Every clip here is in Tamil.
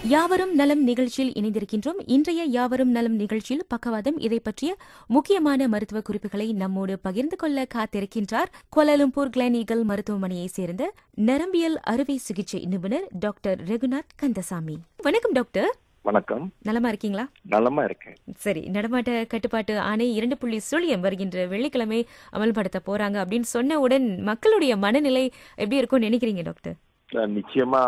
யாவரும் நலம் நிகழ்ச்சியில் இணைந்திருக்கின்றோம் இன்றைய யாவரும் நலம் நிகழ்ச்சியில் பக்கவாதம் இதை பற்றிய முக்கியமான மருத்துவ குறிப்புகளை நம்மோடு பகிர்ந்து கொள்ள காத்திருக்கின்றார் கோலாலம்பூர் கிளான் ஈகல் மருத்துவமனையைச் சேர்ந்த நரம்பியல் அறுவை சிகிச்சை நிபுணர் டாக்டர் ரகுநாத் கந்தசாமி வணக்கம் டாக்டர் வணக்கம் நலமா இருக்கீங்களா நலமா இருக்கேன் சரி நடமாட்ட கட்டுப்பாட்டு ஆணை இரண்டு புள்ளி சுழியம் வருகின்ற வெள்ளிக்கிழமை அமல்படுத்த போறாங்க அப்படின்னு சொன்னவுடன் மக்களுடைய மனநிலை எப்படி இருக்கும்னு நினைக்கிறீங்க டாக்டர் அஹ் நிச்சயமா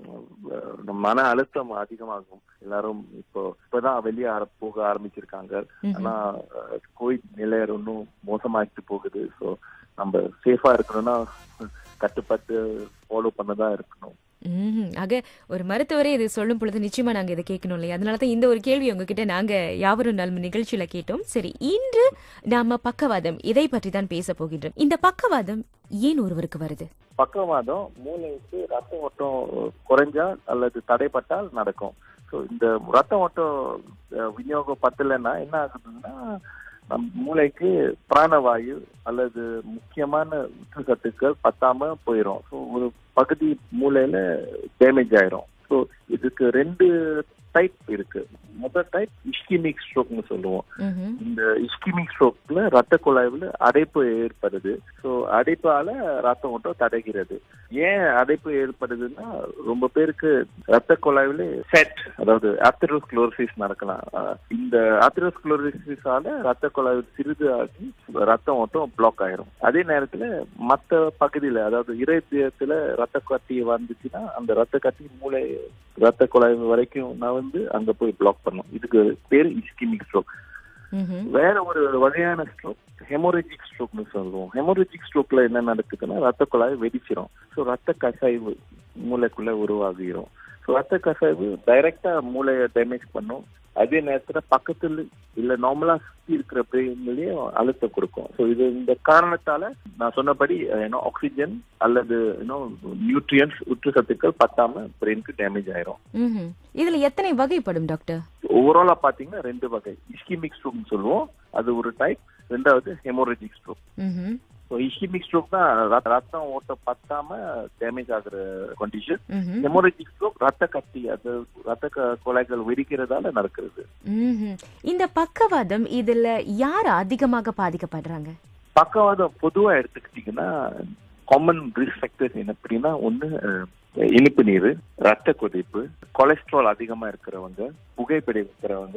அஹ் மன அழுத்தம் அதிகமாகும் எல்லாரும் இப்போ இப்பதான் வெளியே ஆர- போக ஆரம்பிச்சிருக்காங்க ம்ஹும். ஆனா அஹ், கோவிட் நிலை இன்னும் மோசமாயிட்டு போகுது சோ நம்ம சேஃபா இருக்கணும்னா கட்டுப்பாட்டு ஃபாலோ பண்ணதான் இருக்கணும் ம்ஹும். ஆக ஒரு மருத்துவரே இது சொல்லும் பொழுது நிச்சயமா நாங்க இதை கேட்கணும் இல்லையா அதனால தான் இந்த ஒரு கேள்வி உங்ககிட்ட நாங்க யாவரும் நலம் நிகழ்ச்சியில கேட்டோம் சரி இன்று நாம பக்கவாதம் இதை பற்றி தான் பேச போகின்றோம் இந்த பக்கவாதம் ஏன் ஒருவருக்கு வருது பக்கவாதம் மூளைக்கு ரத்த ஓட்டம் குறைஞ்சா அல்லது தடைப்பட்டால் நடக்கும் ஸோ இந்த ரத்த ஓட்டம் அஹ், விநியோகம் பத்தலைன்னா என்ன ஆகுதுன்னா நம் மூளைக்கு பிராணவாயு அல்லது முக்கியமான ஊட்டச்சத்துக்கள் பத்தாம போயிடும் ஸோ ஒரு பகுதி மூளையில டேமேஜ் ஆயிரும் ஸோ இதுக்கு ரெண்டு டைப் இருக்கு முதல் டைப் இஸ்கிமிக் ஸ்ட்ரோக்னு சொல்லுவோம் ம்ஹும். இந்த இஸ்கிமிக் ஸ்ட்ரோக்ல ரத்த குழாய்ல அடைப்பு ஏற்படுது ஸோ அடைப்பால ரத்த ஓட்டம் தடைகிறது ஏன் அடைப்பு ஏற்படுதுன்னா ரொம்ப பேருக்கு ரத்த குழாய்ல செட் அதாவது ஆத்திரோஸ்க்ளோரிசிஸ் நடக்கலாம் அஹ் இந்த ஆத்திரோஸ்க்ளோரிசிஸால ரத்த குழாய் சிறிது ஆகி ரத்த ஓட்டம் பிளாக் ஆயிரும் அதே நேரத்துல மத்த பகுதியில அதாவது இதயத்துல ரத்த கட்டி வந்துச்சுன்னா அந்த ரத்த கட்டி மூளை ரத்த குழாய் வரைக்கும் நான் வந்து அங்க போய் பிளாக் பண்ணும் இதுக்கு பேரு இஸ்கிமிக் ஸ்ட்ரோக் ம்ஹும். வேற ஒரு வகையான ஸ்ட்ரோக் ஹெமோரேஜிக் ஸ்ட்ரோக்னு சொல்லுவோம் ஹெமோரேஜிக் ஸ்ட்ரோக்ல என்ன நடக்குதுன்னா ரத்த குழாய் வெடிச்சிரும் ஸோ ரத்த கசாய்வு மூளைக்குள்ள உருவாகிரும் ஸோ ரத்த கசாய்வு டைரக்டா மூளையை டேமேஜ் பண்ணும் அதே நேரத்துல பக்கத்துல இல்ல நார்மலா சுத்தி இருக்கிற பிரெயின்லயும் அழுத்தம் கொடுக்கும் ஸோ இது இந்த காரணத்தால நான் சொன்னபடி ஏன்னோ ஆக்சிஜன் அல்லது ஏன்னோ நியூட்ரியன்ஸ் ஊட்டச்சத்துக்கள் பத்தாம பிரெயினுக்கு டேமேஜ் ஆயிரும் ம்ஹும். இதுல எத்தனை வகைப்படும் டாக்டர் ஓவராலா பாத்தீங்கன்னா ரெண்டு வகை இஸ்கிமிக் ஸ்ட்ரோக்னு சொல்லுவோம் அது ஒரு டைப் ரெண்டாவது haemorrhagic stroke hmm. So ischaemic stroke தான் ரத்த- ரத்தம் ஓட்டம் பத்தாம டேமேஜ் ஆகுற கண்டிஷன் ம்ஹும். ஹெமோரேஜிக் ஸ்ட்ரோக் ரத்த கட்டி அது ரத்த க- குழாய்கள் வெடிக்கிறதால நடக்கிறது ம்ஹும். இந்த பக்கவாதம் இதுல யார் அதிகமாக பாதிக்கப்படுறாங்க பக்கவாதம் பொதுவா எடுத்துக்கிட்டீங்கன்னா காமன் ரிஸ்க் ஃபேக்டர்ஸ் என்ன அப்படின்னா ஒண்ணு அஹ், இனிப்பு நீர் ரத்த கொதிப்பு கொலஸ்ட்ரால் அதிகமா இருக்கிறவங்க புகைப்பிடிக்கிறவங்க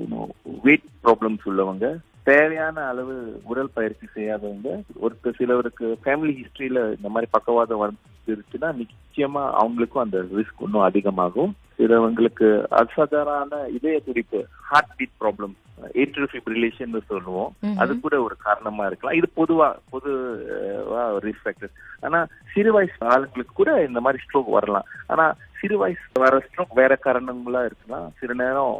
வெயிட் ப்ராப்ளம்ஸ் உள்ளவங்க தேவையான அளவு உடல் பயிற்சி செய்யாதவங்க ஒருத்தர் சிலவருக்கு ஃபேமிலி ஹிஸ்டரியில இந்த மாதிரி பக்கவாதம் வந்துருச்சுன்னா நிச்சயமா அவங்களுக்கும் அந்த ரிஸ்க் இன்னும் அதிகமாகும் சிலவங்களுக்கு அசாதாரண இதய துடிப்பு heart beat problem atrial fibrillation சொல்லுவோம் ம்ஹும். அது கூட ஒரு காரணமா இருக்கலாம் இது பொதுவா பொது ரிஸ்க் ஃபேக்டர் ஆனா சிறு வயசு ஆளுங்களுக்கு கூட இந்த மாதிரி ஸ்ட்ரோக் வரலாம் ஆனா சிறு வயசு வர ஸ்ட்ரோக் வேற காரணங்களா இருக்கலாம் சில நேரம்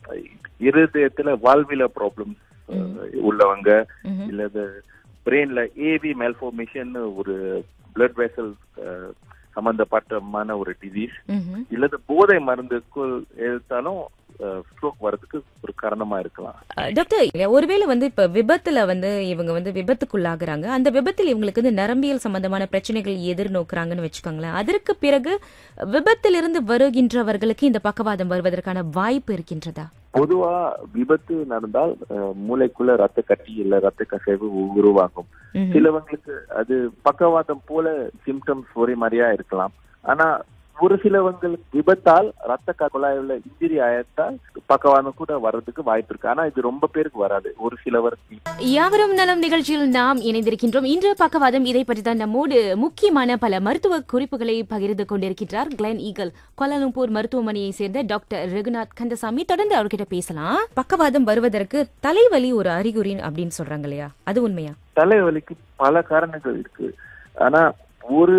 இருதயத்துல வாழ்வில ப்ராப்ளம் உள்ளவங்க ம்ஹும். இல்லது பிரெயின்ல ஏவி மேல்ஃபோர்மேஷன் ஒரு பிளட் வெசல் சம்பந்தப்பட்டமான ஒரு டிசீஸ் ம்ஹும். இல்லது போதை மருந்துக்குள் எடுத்தாலும் ஸ்ட்ரோக் வர்றதுக்கு ஒரு காரணமா இருக்கலாம் அஹ், டாக்டர் ஒருவேளை வந்து இப்ப விபத்துல வந்து இவங்க வந்து விபத்துக்குள்ளாகுறாங்க அந்த விபத்தில் இவங்களுக்கு வந்து நரம்பியல் சம்பந்தமான பிரச்சனைகள் எதிர்நோக்குறாங்கன்னு வச்சுக்கோங்களேன் அதற்கு பிறகு விபத்திலிருந்து வருகின்றவர்களுக்கு இந்த பக்கவாதம் வருவதற்கான வாய்ப்பு இருக்கின்றதா பொதுவா விபத்து நடந்தால் அஹ், மூளைக்குள்ள ரத்த கட்டி இல்ல ரத்த கசைவு உருவாகும் ம்ஹும். சிலவங்களுக்கு அது பக்கவாதம் போல சிம்டம்ஸ் ஒரே மாதிரியா இருக்கலாம் ஆனா ஒரு சிலவங்களுக்கு விபத்தால் ரத்த க- குழாயில இன்ஜுரி ஆயிட்டால் பக்கவாதம் கூட வர்றதுக்கு வாய்ப்பு இருக்கு ஆனா இது ரொம்ப பேருக்கு வராது ஒரு சிலவருக்கு யாவரும் நலம் நிகழ்ச்சியில் நாம் இணைந்திருக்கின்றோம் இன்று பக்கவாதம் இதை பற்றி தான் நம்மோடு முக்கியமான பல மருத்துவ குறிப்புகளை பகிர்ந்து கொண்டிருக்கின்றார் கிளென் ஈகல் கோலாலம்பூர் மருத்துவமனையை சேர்ந்த டாக்டர் ரகுநாத் கந்தசாமி தொடர்ந்து அவர்கிட்ட பேசலாம் பக்கவாதம் வருவதற்கு தலைவலி ஒரு அறிகுறி அப்படின்னு சொல்றாங்க இல்லையா அது உண்மையா தலைவலிக்கு பல காரணங்கள் இருக்கு ஆனா ஒரு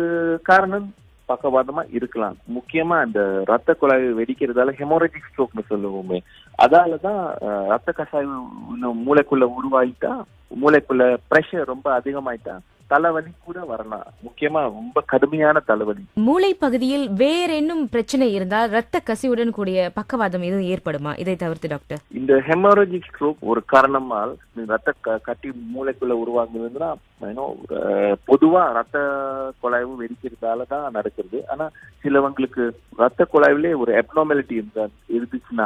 காரணம் பக்கவாதமா இருக்கலாம் முக்கியமா அந்த ரத்த குழாய் வெடிக்கிறதால ஹெமோரேஜிக் ஸ்ட்ரோக்னு சொல்லுவோமே அதாலதான் அஹ், ரத்த கசாய்வு இன்னும் மூளைக்குள்ள உருவாயிட்டா மூளைக்குள்ள பிரஷர் ரொம்ப அதிகமாயிட்டா தலைவலி கூட வரலாம் முக்கியமா ரொம்ப கடுமையான தலைவலி மூளை பகுதியில் வேற என்னும் பிரச்சனை இருந்தால் ரத்த கசிவுடன் கூடிய பக்கவாதம் எதுவும் ஏற்படுமா இதை தவிர்த்து டாக்டர் இந்த ஹெமராஜிக் ஸ்ட்ரோக் ஒரு காரணமால் இந்த ரத்த க- கட்டி மூளைக்குள்ள உருவாகுதுன்னா ஏன்னோ, அஹ், பொதுவா ரத்த குழாய்வு வெடிக்கிறதால தான் நடக்கிறது ஆனா சிலவங்களுக்கு ரத்த குழாயிலே ஒரு அப்னார்மாலிட்டி இருந்தா இருந்துச்சுன்னா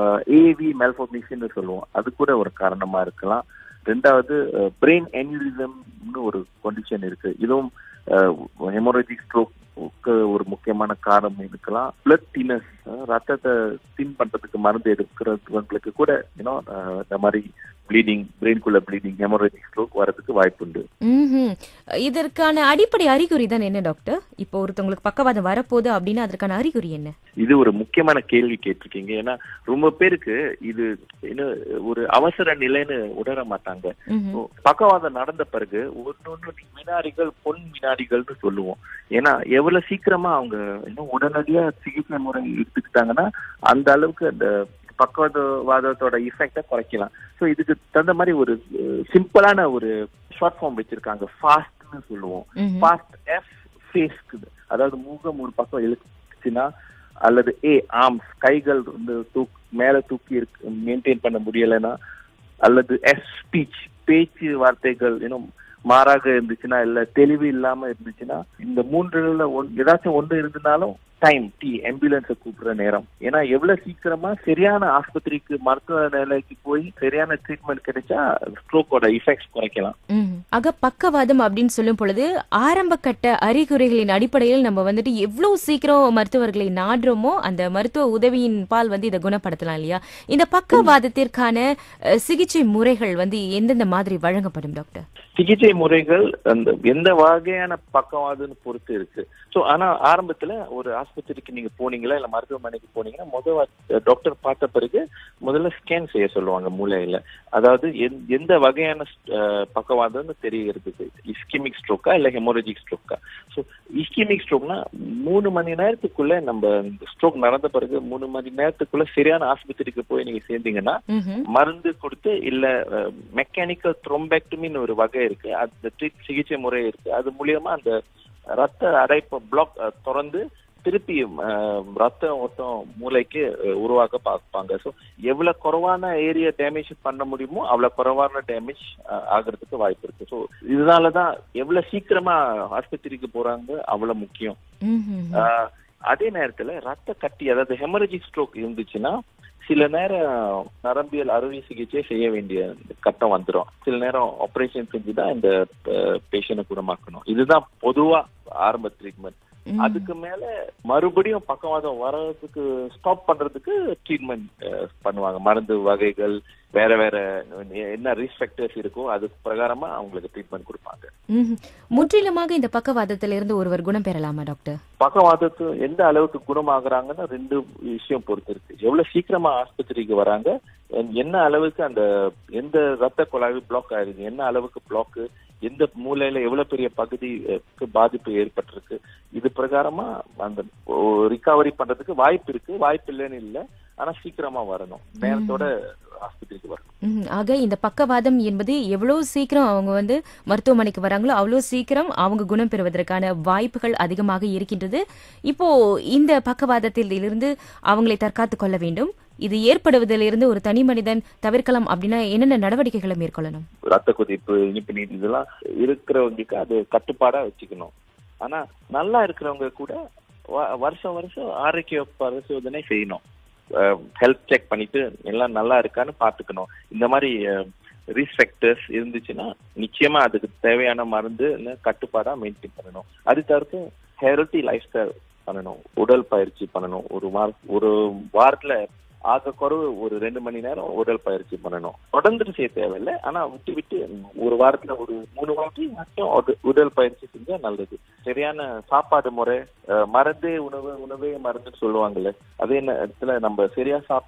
ஏவி மெல்ஃபோர்மேஷன் சொல்லுவோம் அது கூட ஒரு காரணமா இருக்கலாம் ரெண்டாவது பிரெயின் என்யூரிசம்னு ஒரு கண்டிஷன் இருக்கு இதுவும் ஹெமோரஜிக் ஸ்ட்ரோக்கு ஒரு முக்கியமான காரணம் இருக்கலாம் பிளட் தினஸ் ரத்தத்தை தின் பண்றதுக்கு மருந்து எடுக்கிறவங்களுக்கு கூட யூனோ இந்த மாதிரி ப்ளீடிங் பிரெயின்குள்ள ப்ளீடிங் ஹெமோரஜிக் ஸ்ட்ரோக் வரதுக்கு வாய்ப்புண்டு ம்ஹும். இதற்கான அடிப்படை அறிகுறி தான் என்ன டாக்டர் இப்போ ஒருத்தவங்களுக்கு பக்கவாதம் வரப்போகுது அப்படின்னா அதற்கான அறிகுறி என்ன இது ஒரு முக்கியமான கேள்வி கேட்டிருக்கீங்க ஏன்னா ரொம்ப பேருக்கு இது என்ன ஒரு அவசர நிலைன்னு உணர மாட்டாங்க ம்ஹும். இப்போ பக்கவாதம் நடந்த பிறகு ஒன்னொன்னு வினாடிகள் பொன் வினாடிகள்னு சொல்லுவோம் ஏன்னா எவ்வளவு சீக்கிரமா அவங்க இன்னும் உடனடியா சிகிச்சை முறை எடுத்துக்கிட்டாங்கன்னா அந்த அளவுக்கு அந்த பக்கவாதத்தோட இஃபெக்டை குறைக்கலாம் ஸோ இதுக்கு தகுந்த மாதிரி ஒரு சிம்பிளான ஒரு ஷார்ட் ஃபார்ம் வச்சிருக்காங்க ஃபாஸ்ட்னு சொல்லுவோம் ம்ஹும். ஃபாஸ்ட் எஃப் ஃபேஸ்க்கு அதாவது முகம் ஒரு பக்கம் இழுத்துச்சுன்னா அல்லது ஏ ஆர்ம்ஸ் கைகள் வந்து தூக் மேல தூக்கி இருக்கு மெயின்டைன் பண்ண முடியலைன்னா அல்லது எஸ் ஸ்பீச் பேச்சு வார்த்தைகள் இன்னும் மாறாக இருந்துச்சுன்னா இல்ல தெளிவு இல்லாம இருந்துச்சுன்னா இந்த மூன்றுல ஒன் ஏதாச்சும் ஒன்று இருந்தனாலும் டைம் டி ஆம்புலன்ஸை கூப்பிடுற நேரம் ஏன்னா எவ்வளவு சீக்கிரமா சரியான ஆஸ்பத்திரிக்கு மருத்துவ நிலைக்கு போய் சரியான ட்ரீட்மெண்ட் கிடைச்சா ஸ்ட்ரோக்கோட இஃபெக்ட்ஸ் குறைக்கலாம் ம்ஹும். ஆக பக்கவாதம் அப்படின்னு சொல்லும் பொழுது ஆரம்ப கட்ட அறிகுறிகளின் அடிப்படையில் நம்ம வந்துட்டு எவ்வளவு சீக்கிரம் மருத்துவர்களை நாடுறோமோ அந்த மருத்துவ உதவியின் பால் வந்து இதை குணப்படுத்தலாம் இல்லையா இந்த பக்கவாதத்திற்கான அஹ், சிகிச்சை முறைகள் வந்து எந்தெந்த மாதிரி வழங்கப்படும் டாக்டர் சிகிச்சை முறைகள் அந்த எந்த வகையான பக்கவாதுன்னு பொறுத்து இருக்கு சோ ஆனா ஆரம்பத்துல ஒரு ஆஸ்பத்திரிக்கு நீங்க போனீங்களா இல்ல மருத்துவமனைக்கு போனீங்கன்னா முதல்ல டாக்டர் பார்த்த பிறகு முதல்ல ஸ்கேன் செய்ய சொல்லுவாங்க மூளையில அதாவது எந்த- எந்த வகையான அஹ், பக்கவாதம்னு தெரியறதுக்கு இஸ்கிமிக் ஸ்ட்ரோக்கா இல்ல ஹெமோரஜிக் ஸ்ட்ரோக்கா ஸோ இஸ்கிமிக் ஸ்ட்ரோக்னா மூணு மணி நேரத்துக்குள்ள நம்ம ஸ்ட்ரோக் நடந்த பிறகு மூணு மணி நேரத்துக்குள்ள சரியான ஆஸ்பத்திரிக்கு போய் நீங்க சேர்ந்தீங்கன்னா ம்ஹும். மருந்து கொடுத்து இல்ல மெக்கானிக்கல் த்ரோம்பேக்டமின்னு ஒரு வகை இருக்கு அந்த ட்ரீட் சிகிச்சை முறை இருக்கு அது மூலியமா அந்த ரத்த அடைப்பு பிளாக் திறந்து திருப்பி அஹ், ரத்த ஓட்டம் மூளைக்கு அஹ், உருவாக்க பார்ப்பாங்க ஸோ எவ்வளவு குறைவான ஏரியா டேமேஜ் பண்ண முடியுமோ அவ்வளவு குறைவான டேமேஜ் ஆகிறதுக்கு வாய்ப்பு இருக்கு ஸோ இதனாலதான் எவ்வளவு சீக்கிரமா ஆஸ்பத்திரிக்கு போறாங்க அவ்வளவு முக்கியம் ம்ஹும். ஆஹ் அதே நேரத்துல ரத்த கட்டி அதாவது ஹெமரஜிக் ஸ்ட்ரோக் இருந்துச்சுன்னா சில நேரம் நரம்பியல் அறுவை சிகிச்சை செய்ய வேண்டிய கட்டம் வந்துடும் சில நேரம் ஆபரேஷன் செஞ்சுதான் இந்த பேஷண்ட குணமாக்கணும் இதுதான் பொதுவா ஆரம்ப ட்ரீட்மெண்ட் ம். அதுக்கு மேல மறுபடியும் பக்கவாதம் வர்றதுக்கு ஸ்டாப் பண்றதுக்கு ட்ரீட்மெண்ட் பண்ணுவாங்க மருந்து வகைகள் வேற வேற என்ன ரிஸ்க் ஃபேக்டர்ஸ் இருக்கோ அதுக்கு பிரகாரமா அவங்களுக்கு ட்ரீட்மெண்ட் கொடுப்பாங்க ம்ஹும். முற்றிலுமாக இந்த பக்கவாதத்திலிருந்து ஒருவர் குணம் பெறலாமா டாக்டர் பக்கவாதத்து எந்த அளவுக்கு குணமாகறாங்கன்னு ரெண்டு விஷயம் பொறுத்து இருக்கு எவ்வளவு சீக்கிரமா ஆஸ்பத்திரிக்கு வராங்க என்- என்ன அளவுக்கு அந்த எந்த ரத்த குழாய் பிளாக் ஆயிருக்கு என்ன அளவுக்கு பிளாக் எந்த மூலையில எவ்வளவு பெரிய பகுதிக்கு பாதிப்பு ஏற்பட்டிருக்கு இது பிரகாரமா அந்த ரிகவரி பண்றதுக்கு வாய்ப்பு இருக்கு வாய்ப்பு இல்லைன்னு இல்லை ஆனா சீக்கிரமா வரணும் நேரத்தோட ஆஸ்பத்திரிக்கு வரணும் ம்ஹும். ஆக இந்த பக்கவாதம் என்பது எவ்வளவு சீக்கிரம் அவங்க வந்து மருத்துவமனைக்கு வராங்களோ அவ்வளவு சீக்கிரம் அவங்க குணம் பெறுவதற்கான வாய்ப்புகள் அதிகமாக இருக்கின்றது இப்போ இந்த பக்கவாதத்தில் இருந்து அவங்களை தற்காத்துக் கொள்ள வேண்டும் இது ஏற்படுவதிலிருந்து ஒரு தனி மனிதன் தவிர்க்கலாம் அப்படின்னா என்னென்ன நடவடிக்கைகளை மேற்கொள்ளணும் ரத்த கொதிப்பு இனிப்பு நீர் இதெல்லாம் இருக்கிறவங்களுக்கு அது கட்டுப்பாடா வச்சுக்கணும் ஆனா நல்லா இருக்கிறவங்க கூட வ- வருஷம் வருஷம் ஆரோக்கிய பரிசோதனை செய்யணும் ஹெல்த் செக் பண்ணிட்டு எல்லாம் நல்லா இருக்கான்னு பாத்துக்கணும் இந்த மாதிரி ரிஸ்க் ஃபேக்டர்ஸ் இருந்துச்சுன்னா நிச்சயமா அதுக்கு தேவையான மருந்து இல்ல கட்டுப்பாடா மெயின்டைன் பண்ணணும் அது தவிர்த்து ஹெல்த்தி லைஃப் ஸ்டைல் பண்ணணும் உடல் பயிற்சி பண்ணணும் ஒரு வார ஒரு வாரத்துல ஆக குறைவு ஒரு ரெண்டு மணி நேரம் உடல் பயிற்சி பண்ணணும் தொடர்ந்து செய்ய தேவையில்லை ஆனா விட்டு விட்டு ஒரு வாரத்துல ஒரு மூணு வாட்டி மட்டும் உட- உடல் பயிற்சி செஞ்சா நல்லது சரியான சாப்பாடு முறை அஹ், மருந்தே உணவு உணவே மருந்துன்னு சொல்லுவாங்கல்ல அதே நேரத்துல நம்ம சரியா சாப்பிட்டா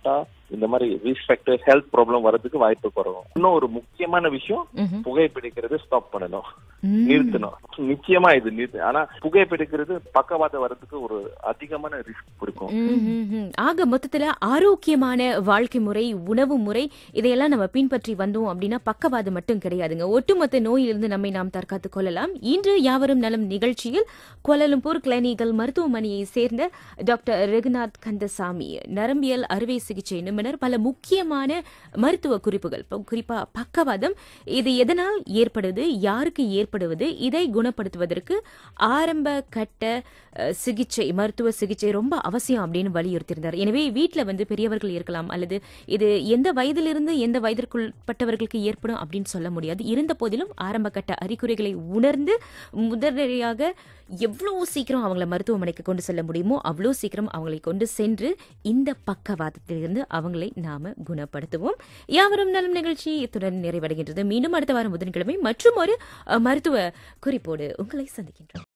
இந்த மாதிரி ரிஸ்க் ஃபேக்டர் ஹெல்த் ப்ராப்ளம் வரதுக்கு வாய்ப்பு குறையும் இன்னும் ஒரு முக்கியமான விஷயம் ம்ஹும். புகைப்பிடிக்கிறது ஸ்டாப் பண்ணணும் ம். நிறுத்தணும் நிச்சயமா இது நிறுத்து ஆனா புகைப்பிடிக்கிறது பக்கவாதம் வரதுக்கு ஒரு அதிகமான ரிஸ்க் கொடுக்கும் ம்ஹும்ஹும். ஆக மொத்தத்துல ஆரோக்கியமான வாழ்க்கை முறை உணவு முறை இதையெல்லாம் நம்ம பின்பற்றி வந்தோம் அப்படின்னா பக்கவாதம் மட்டும் கிடையாதுங்க ஒட்டுமொத்த நோயிலிருந்து நம்மை நாம் தற்காத்துக் கொள்ளலாம் இன்று யாவரும் நலம் நிகழ்ச்சியில் கோலாலம்பூர் கிளினிக்கல் மருத்துவமனையை சேர்ந்த டாக்டர் ரகுநாத் கந்தசாமி நரம்பியல் அறுவை சிகிச்சை நிபுணர் பல முக்கியமான மருத்துவ குறிப்புகள் இப்ப குறிப்பா பக்கவாதம் இது எதனால் ஏற்படுது யாருக்கு ஏற்படுவது இதை குணப்படுத்துவதற்கு ஆரம்ப கட்ட அஹ், சிகிச்சை மருத்துவ சிகிச்சை ரொம்ப அவசியம் அப்படின்னு வலியுறுத்தியிருந்தார் எனவே வீட்டில் வந்து பெரியவர்கள் இருக்கலாம் அல்லது இது எந்த வயதிலிருந்து எந்த வயதிற்குட்பட்டவர்களுக்கு ஏற்படும் அப்படின்னு சொல்ல முடியாது இருந்த போதிலும் ஆரம்ப கட்ட அறிகுறிகளை உணர்ந்து முதலியாக எவ்வளோ சீக்கிரம் அவங்கள மருத்துவமனைக்கு கொண்டு செல்ல முடியுமோ அவ்வளோ சீக்கிரம் அவங்களை கொண்டு சென்று இந்த பக்கவாதத்திலிருந்து அவங்களை நாம குணப்படுத்துவோம் யாவரும் நலம் நிகழ்ச்சி இத்துடன் நிறைவடைகின்றது மீண்டும் அடுத்த வாரம் புதன்கிழமை மற்றும் ஒரு அஹ், மருத்துவ குறிப்போடு உங்களை சந்திக்கின்றோம்